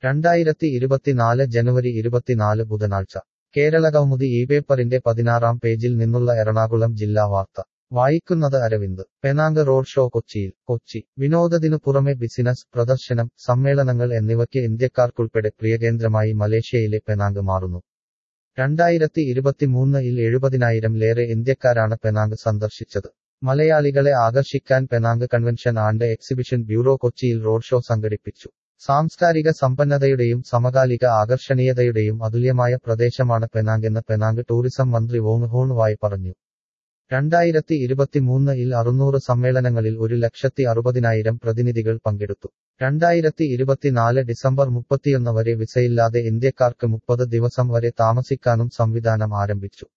രണ്ടായിരത്തി ഇരുപത്തിനാല് ജനുവരി ഇരുപത്തിനാല് ബുധനാഴ്ച കേരള കൗമുദി ഈ പേപ്പറിന്റെ പതിനാറാം പേജിൽ നിന്നുള്ള എറണാകുളം ജില്ലാ വാർത്ത വായിക്കുന്നത് അരവിന്ദ് പെനാങ്ക് റോഡ് ഷോ കൊച്ചിയിൽ കൊച്ചി വിനോദത്തിനു പുറമെ ബിസിനസ് പ്രദർശനം സമ്മേളനങ്ങൾ എന്നിവയ്ക്ക് ഇന്ത്യക്കാർക്കുൾപ്പെടെ പ്രിയകേന്ദ്രമായി മലേഷ്യയിലെ പെനാങ്ക് മാറുന്നു രണ്ടായിരത്തി ഇരുപത്തിമൂന്നിൽ എഴുപതിനായിരം ലേറെ ഇന്ത്യക്കാരാണ് പെനാങ്ക് സന്ദർശിച്ചത് മലയാളികളെ ആകർഷിക്കാൻ Penang convention and exhibition bureau കൊച്ചിയിൽ റോഡ് ഷോ സംഘടിപ്പിച്ചു സാംസ്കാരിക സമ്പന്നതയുടെയും സമകാലിക ആകർഷണീയതയുടെയും അതുല്യമായ പ്രദേശമാണ് പെനാങ്കെന്ന് പെനാങ്ക് ടൂറിസം മന്ത്രി വോങ് ഹോൺ വായ് പറഞ്ഞു രണ്ടായിരത്തി ഇരുപത്തിമൂന്നിൽ അറുന്നൂറ് സമ്മേളനങ്ങളിൽ ഒരു ലക്ഷത്തി അറുപതിനായിരം പ്രതിനിധികൾ പങ്കെടുത്തു രണ്ടായിരത്തി ഇരുപത്തിനാല് ഡിസംബർ മുപ്പത്തിയൊന്ന് വരെ വിസയില്ലാതെ ഇന്ത്യക്കാർക്ക് മുപ്പത് ദിവസം വരെ താമസിക്കാനും സംവിധാനം ആരംഭിച്ചു